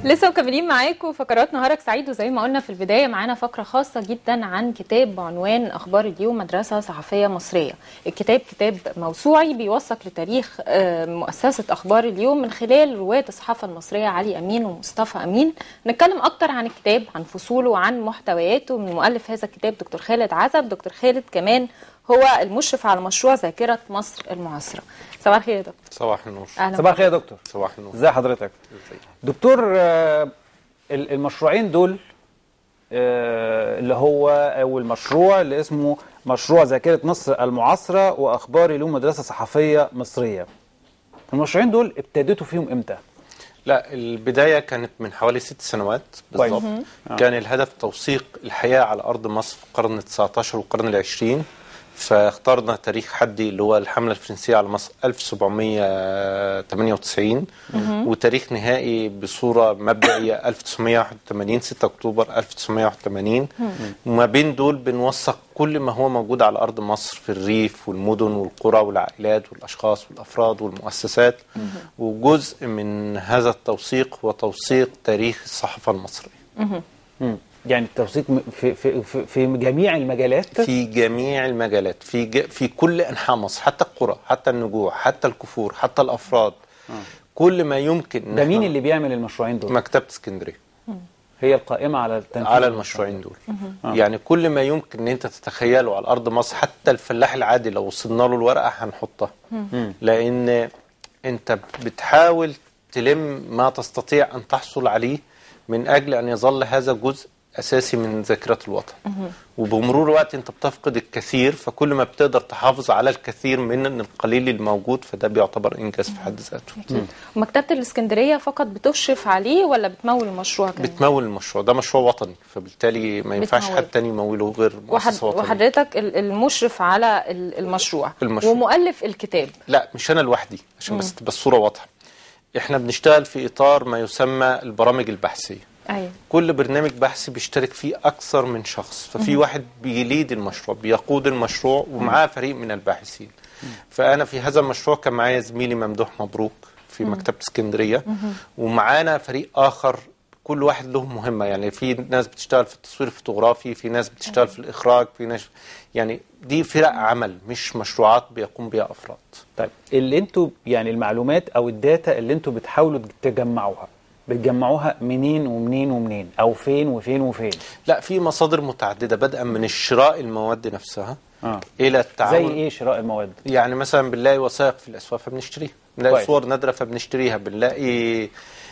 لسه مكملين معاكم فقرات نهارك سعيد وزي ما قلنا في البدايه معانا فقره خاصه جدا عن كتاب بعنوان اخبار اليوم مدرسه صحفيه مصريه. الكتاب كتاب موسوعي بيوثق لتاريخ آه، مؤسسه اخبار اليوم من خلال رواد الصحافه المصريه علي امين ومصطفى امين. نتكلم اكتر عن الكتاب عن فصوله وعن محتوياته من مؤلف هذا الكتاب دكتور خالد عزب، دكتور خالد كمان هو المشرف على مشروع ذاكره مصر المعاصره. صباح الخير يا دكتور. صباح النور اهلا صباح الخير يا دكتور صباح النور ازي حضرتك دكتور آه، ال- المشروعين دول آه، اللي هو او المشروع اللي اسمه مشروع ذاكره مصر المعاصره واخبار اليوم مدرسه صحفيه مصريه المشروعين دول ابتديتوا فيهم امتى لا البداية كانت من حوالي ست سنوات كويس. بالضبط كان الهدف توثيق الحياة على أرض مصر في القرن 19 والقرن العشرين فاخترنا تاريخ حدي اللي هو الحملة الفرنسية على مصر 1798 وتاريخ نهائي بصورة مبدئية 1981 6 أكتوبر 1981 وما بين دول بنوثق كل ما هو موجود على أرض مصر في الريف والمدن والقرى والعائلات والأشخاص والأفراد والمؤسسات وجزء من هذا التوثيق هو توثيق تاريخ الصحافة المصرية مم. يعني التوثيق م- في, في, في, في جميع المجالات في جميع المجالات في ج... في كل انحاء مصر حتى القرى حتى النجوع حتى الكفور حتى الافراد كل ما يمكن إن ده مين إحنا- اللي بيعمل المشروعين دول مكتبه اسكندريه هي القائمه على التنفيذ على المشروعين دول يعني كل ما يمكن ان انت تتخيله على ارض مصر حتى الفلاح العادي لو وصلنا له الورقه هنحطها لان انت بتحاول تلم ما تستطيع ان تحصل عليه من اجل ان يظل هذا جزء اساسي من ذاكره الوطن وبمرور الوقت انت بتفقد الكثير فكل ما بتقدر تحافظ على الكثير من القليل الموجود فده بيعتبر انجاز في حد ذاته مكتبه الاسكندريه فقط بتشرف عليه ولا بتمول المشروع كمان؟ بتمول المشروع ده مشروع وطني فبالتالي ما ينفعش بتمول. حد تاني يموله غير وحد مؤسسه وطنيه وحضرتك ال- المشرف على ال- المشروع, المشروع. ومؤلف الكتاب لا مش انا لوحدي عشان بس تبقى الصوره واضحه احنا بنشتغل في اطار ما يسمى البرامج البحثيه ايوه كل برنامج بحثي بيشترك فيه اكثر من شخص ففي واحد بيليد المشروع بيقود المشروع ومعاه فريق من الباحثين فانا في هذا المشروع كان معايا زميلي ممدوح مبروك في مكتبه اسكندريه ومعانا فريق اخر كل واحد له مهمه يعني في ناس بتشتغل في التصوير الفوتوغرافي في ناس بتشتغل في الاخراج في ناس يعني دي فرق عمل مش مشروعات بيقوم بها افراد طيب اللي انتوا يعني المعلومات او الداتا اللي انتوا بتحاولوا تجمعوها بتجمعوها منين ومنين ومنين او فين وفين وفين لا في مصادر متعدده بدءا من الشراء المواد نفسها آه. الى زي التعاون ايه شراء المواد يعني مثلا بنلاقي وثائق في الاسواق فبنشتريها بنلاقي كويس. صور نادره فبنشتريها بنلاقي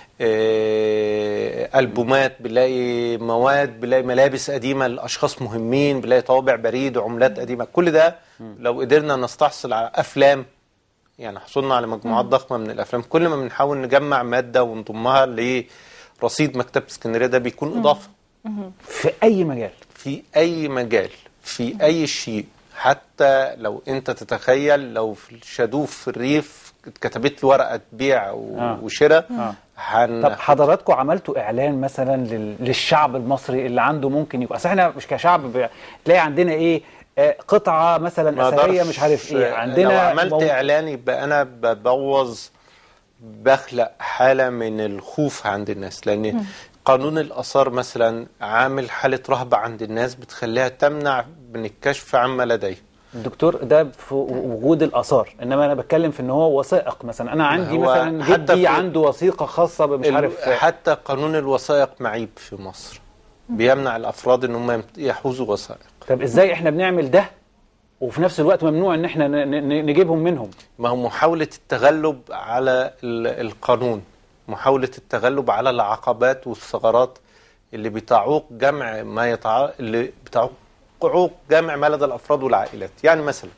آه، البومات بنلاقي مواد بنلاقي ملابس قديمه لاشخاص مهمين بنلاقي طوابع بريد وعملات قديمه كل ده لو قدرنا نستحصل على افلام يعني حصلنا على مجموعات ضخمه من الافلام كل ما بنحاول نجمع ماده ونضمها لرصيد مكتبه اسكندريه ده بيكون اضافه في اي مجال في اي مجال في اي شيء حتى لو انت تتخيل لو في الشادوف في الريف اتكتبت له ورقه بيع و- آه. وشراء آه. هن... طب حضراتكم عملتوا اعلان مثلا لل... للشعب المصري اللي عنده ممكن يبقى اصل احنا مش كشعب ب... تلاقي عندنا ايه آه، قطعه مثلا ما اثريه أقدرش- مش عارف ايه لو عندنا عملت مو- اعلان يبقى انا ببوظ بخلق حاله من الخوف عند الناس لان قانون الاثار مثلا عامل حاله رهبه عند الناس بتخليها تمنع من الكشف عما لديه الدكتور ده في وجود الاثار انما انا بتكلم في ان هو وثائق مثلا انا عندي هو مثلا حتى جدي في- عنده وثيقه خاصه مش ال- عارف حتى قانون الوثائق معيب في مصر بيمنع الافراد ان هم يمت- يحوزوا وثائق طب ازاي احنا بنعمل ده وفي نفس الوقت ممنوع ان احنا ن- ن- نجيبهم منهم ما هو محاولة التغلب على ال- القانون محاولة التغلب على العقبات والثغرات اللي بتعوق جمع ما يتع... اللي بتعوق عوق جمع ما لدى الافراد والعائلات يعني مثلا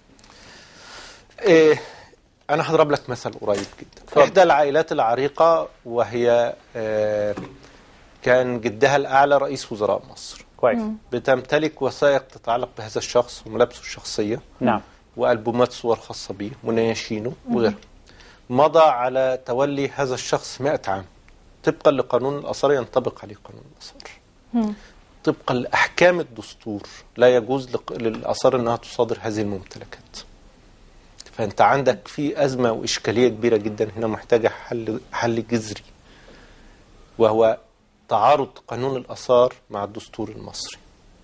إيه انا هضرب لك مثل قريب جدا احدى العائلات العريقه وهي آه كان جدها الاعلى رئيس وزراء مصر كويس بتمتلك وثائق تتعلق بهذا الشخص وملابسه الشخصيه نعم والبومات صور خاصه به ونياشينه وغيرها مضى على تولي هذا الشخص 100 عام طبقا لقانون الاثار ينطبق عليه قانون الاثار طبقا لاحكام الدستور لا يجوز لق- للاثار انها تصادر هذه الممتلكات فانت عندك في ازمه واشكاليه كبيره جدا هنا محتاجه حل حل جذري وهو تعارض قانون الآثار مع الدستور المصري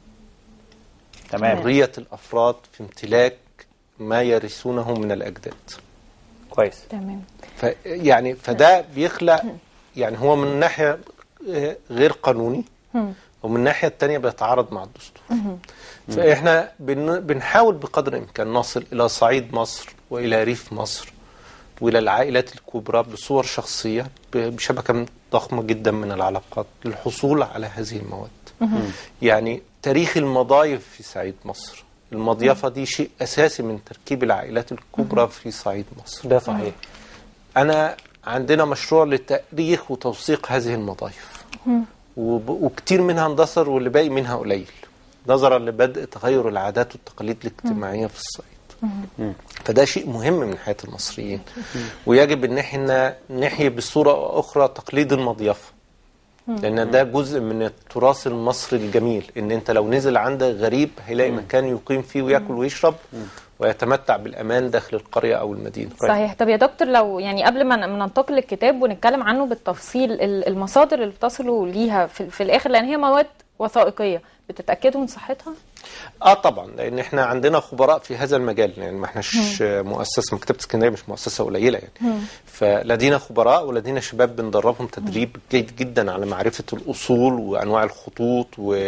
تمام حرية الأفراد في امتلاك ما يرثونه من الأجداد كويس تمام ف يعني فده بيخلق يعني هو من ناحية آه، غير قانوني ومن الناحية التانية بيتعارض مع الدستور فإحنا بن بنحاول بقدر الإمكان نصل إلى صعيد مصر وإلى ريف مصر وإلى العائلات الكبرى بصور شخصية ب- بشبكة ضخمة جدا من العلاقات للحصول على هذه المواد يعني تاريخ المضايف في صعيد مصر المضيفة دي شيء أساسي من تركيب العائلات الكبرى في صعيد مصر ده صحيح أنا عندنا مشروع لتأريخ وتوثيق هذه المضايف وب- وكتير منها اندثر واللي باقي منها قليل نظرا لبدء تغير العادات والتقاليد الاجتماعية في الصعيد فده شيء مهم من حياة المصريين ويجب ان احنا نحيي بصورة اخرى تقليد المضيفة لان ده جزء من التراث المصري الجميل ان انت لو نزل عندك غريب هيلاقي مكان يقيم فيه وياكل ويشرب ويتمتع بالامان داخل القرية او المدينة صحيح طب يا دكتور لو يعني قبل ما ن- ما ننتقل للكتاب ونتكلم عنه بالتفصيل ال- المصادر اللي بتصلوا ليها في, في الاخر لان هي مواد وثائقيه بتتاكدوا من صحتها اه طبعا لان احنا عندنا خبراء في هذا المجال يعني ما احناش مؤسسه مكتبه اسكندريه مش مؤسسه قليله يعني فلدينا خبراء ولدينا شباب بندربهم تدريب جيد جدا على معرفه الاصول وانواع الخطوط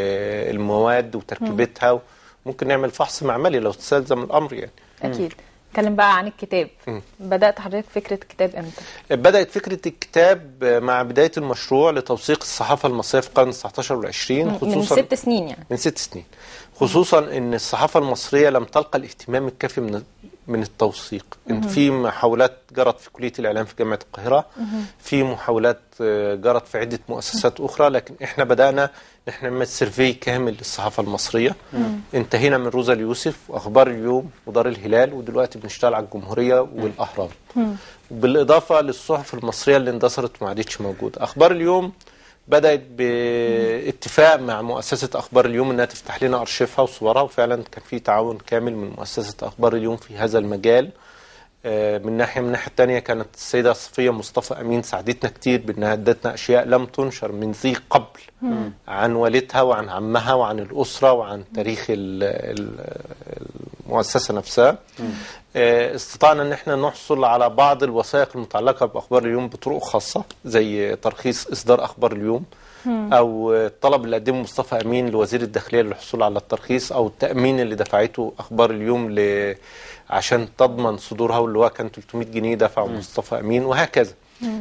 والمواد وتركيبتها ممكن نعمل فحص معملي لو تستلزم الامر يعني اكيد نتكلم بقى عن الكتاب بدات حضرتك فكره الكتاب امتى بدأت فكرة الكتاب مع بداية المشروع لتوثيق الصحافة المصرية في القرن 19 والعشرين من خصوصا ست سنين يعني من ست سنين خصوصا ان الصحافه المصريه لم تلقى الاهتمام الكافي من من التوثيق ان في محاولات جرت في كليه الاعلام في جامعه القاهره في محاولات آه، جرت في عده مؤسسات اخرى لكن احنا بدانا احنا نعمل سيرفي كامل للصحافه المصريه انتهينا من روزا اليوسف واخبار اليوم ودار الهلال ودلوقتي بنشتغل على الجمهوريه والاهرام بالاضافه للصحف المصريه اللي اندثرت وما عادتش موجوده اخبار اليوم بدأت باتفاق مع مؤسسة أخبار اليوم أنها تفتح لنا أرشيفها وصورها وفعلا كان في تعاون كامل من مؤسسة أخبار اليوم في هذا المجال آه، من ناحية من الناحية التانية كانت السيدة صفية مصطفى أمين ساعدتنا كتير بأنها ادتنا أشياء لم تنشر من ذي قبل عن والدها وعن عمها وعن الأسرة وعن تاريخ ال- ال- المؤسسة نفسها آه، استطعنا ان احنا نحصل على بعض الوثائق المتعلقه باخبار اليوم بطرق خاصه زي ترخيص اصدار اخبار اليوم او الطلب اللي قدمه مصطفى امين لوزير الداخليه للحصول على الترخيص او التامين اللي دفعته اخبار اليوم ل... عشان تضمن صدورها واللي هو كان 300 جنيه دفعه مصطفى امين وهكذا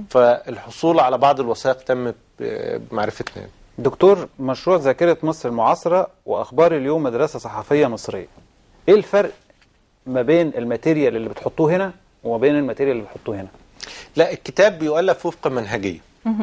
فالحصول على بعض الوثائق تم ب- بمعرفتنا دكتور مشروع ذاكرة مصر المعاصرة وأخبار اليوم مدرسة صحفية مصرية إيه الفرق ما بين الماتيريال اللي بتحطوه هنا وما بين الماتيريال اللي بتحطوه هنا لا الكتاب بيؤلف وفق منهجيه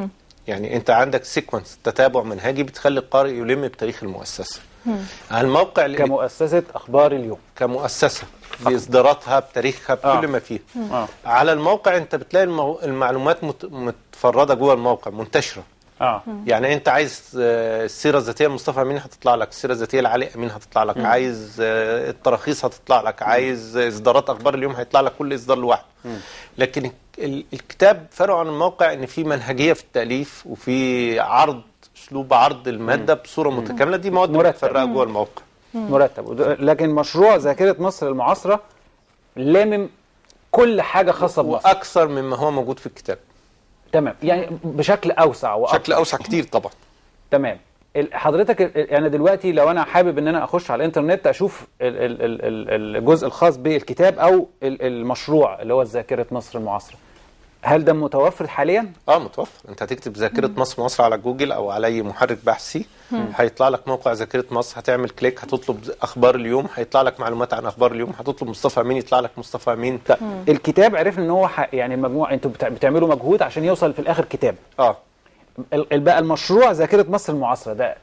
يعني انت عندك سيكونس تتابع منهجي بتخلي القارئ يلم بتاريخ المؤسسه على الموقع اللي- كمؤسسة أخبار اليوم كمؤسسه باصداراتها بتاريخها بكل آه. ما فيه آه. على الموقع انت بتلاقي المو... المعلومات مت... متفرده جوه الموقع منتشره آه يعني انت عايز آه، السيره الذاتيه لمصطفى امين هتطلع لك السيره الذاتيه لعلي امين هتطلع لك عايز آه، التراخيص هتطلع لك عايز آه، اصدارات اخبار اليوم هيطلع لك كل اصدار لوحده لكن ال- الكتاب فرق عن الموقع ان في منهجيه في التاليف وفي عرض اسلوب عرض الماده بصوره متكامله دي مواد مرتب. متفرقه جوه الموقع مرتب وده- لكن مشروع ذاكرة مصر المعاصرة لامم كل حاجة خاصة بمصر واكثر مما هو موجود في الكتاب تمام يعني بشكل أوسع وأكثر بشكل اوسع كتير طبعا تمام ال- حضرتك ال- ال- يعني دلوقتي لو انا حابب ان انا اخش على الانترنت اشوف ال- ال- ال- ال- الجزء الخاص بالكتاب او ال- المشروع اللي هو ذاكره مصر المعاصره هل ده متوفر حاليا اه متوفر انت هتكتب ذاكره مصر مصر على جوجل او على اي محرك بحثي هيطلع لك موقع ذاكره مصر هتعمل كليك هتطلب ز- اخبار اليوم هيطلع لك معلومات عن اخبار اليوم هتطلب مصطفى امين يطلع لك مصطفى امين لا الكتاب عرفنا ان هو ح- يعني المجموعه انتوا بتع- بتعملوا مجهود عشان يوصل في الاخر كتاب اه ال- ال- بقى المشروع ذاكره مصر المعاصره ده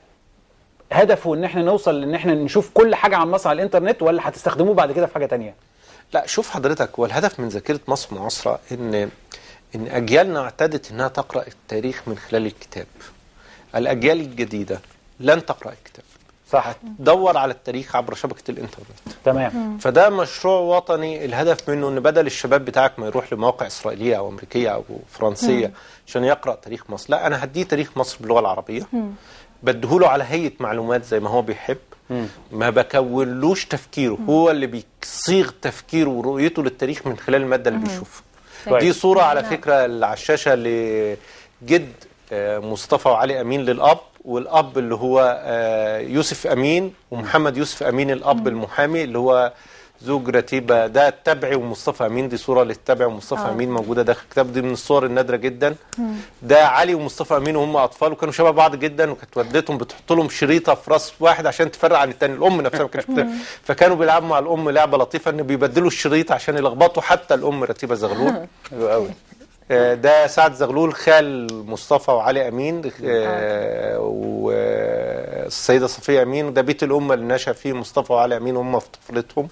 هدفه ان احنا نوصل لان احنا نشوف كل حاجه عن مصر على الانترنت ولا هتستخدموه بعد كده في حاجه تانية لا شوف حضرتك هو الهدف من ذاكره مصر معاصره ان ان اجيالنا اعتادت انها تقرا التاريخ من خلال الكتاب الاجيال الجديده لن تقرا الكتاب صح دور على التاريخ عبر شبكه الانترنت تمام فده مشروع وطني الهدف منه ان بدل الشباب بتاعك ما يروح لمواقع اسرائيليه او امريكيه او فرنسيه عشان يقرا تاريخ مصر لا انا هديه تاريخ مصر باللغه العربيه بديهوله على هيئه معلومات زي ما هو بيحب ما بكونلوش تفكيره هو اللي بيصيغ تفكيره ورؤيته للتاريخ من خلال الماده اللي بيشوفها كويس. دي صوره على نعم. فكره اللي على الشاشه لجد آه، مصطفى وعلي امين للاب والاب اللي هو آه، يوسف امين ومحمد يوسف امين الاب المحامي اللي هو زوج رتيبه ده التبعي ومصطفى امين دي صوره للتبعي ومصطفى آه. امين موجوده داخل الكتاب دي من الصور النادره جدا ده علي ومصطفى امين وهم اطفال وكانوا شبه بعض جدا وكانت والدتهم بتحط لهم شريطه في راس واحد عشان تفرق عن التاني الام نفسها ما كانتش بت- فكانوا بيلعبوا مع الام لعبه لطيفه ان بيبدلوا الشريط عشان يلخبطوا حتى الام رتيبه زغلول حلو قوي آه، ده سعد زغلول خال مصطفى وعلي امين آه، والسيده صفيه امين وده بيت الامه اللي نشا فيه مصطفى وعلي امين هم في طفولتهم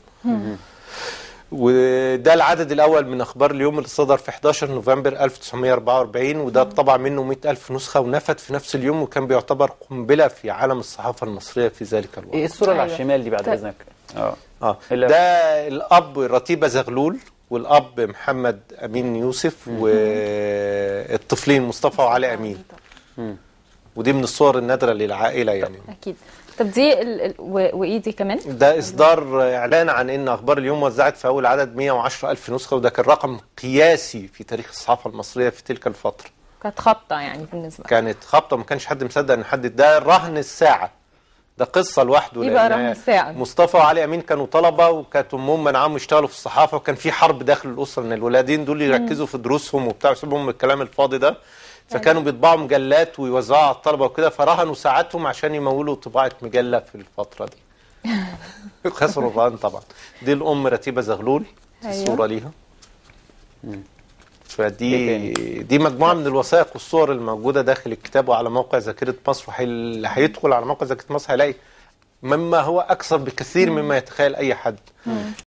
وده العدد الاول من اخبار اليوم اللي صدر في 11 نوفمبر 1944 وده طبع منه 100 الف نسخه ونفد في نفس اليوم وكان بيعتبر قنبله في عالم الصحافه المصريه في ذلك الوقت ايه الصوره اللي على أيوة. الشمال دي بعد طيب. اذنك اه اه اللي- ده الاب رتيبه زغلول والاب محمد امين يوسف والطفلين مصطفى وعلي امين ودي من الصور النادره للعائله يعني اكيد طب دي ال... ال... و... وايه دي كمان ده اصدار اعلان عن ان اخبار اليوم وزعت في اول عدد 110 الف نسخه وده كان رقم قياسي في تاريخ الصحافه المصريه في تلك الفتره كانت خبطه يعني بالنسبه كانت خبطه ما كانش حد مصدق ان حد ده رهن الساعه ده قصه لوحده إيه بقى لأن رهن الساعة؟ مصطفى وعلي امين كانوا طلبه وكانت امهم منعاهم يشتغلوا في الصحافه وكان في حرب داخل الاسره ان الولادين دول يركزوا في دروسهم وبتاع ويسيبهم من الكلام الفاضي ده فكانوا بيطبعوا مجلات ويوزعوها على الطلبه وكده فرهنوا ساعاتهم عشان يمولوا طباعه مجله في الفتره دي خسروا الرهان طبعا دي الام رتيبه زغلول دي أيوة. صوره ليها إيه فدي دي مجموعه من الوثائق والصور الموجوده داخل الكتاب وعلى موقع ذاكره مصر وحي- اللي هيدخل على موقع ذاكره مصر هيلاقي مما هو اكثر بكثير مما يتخيل اي حد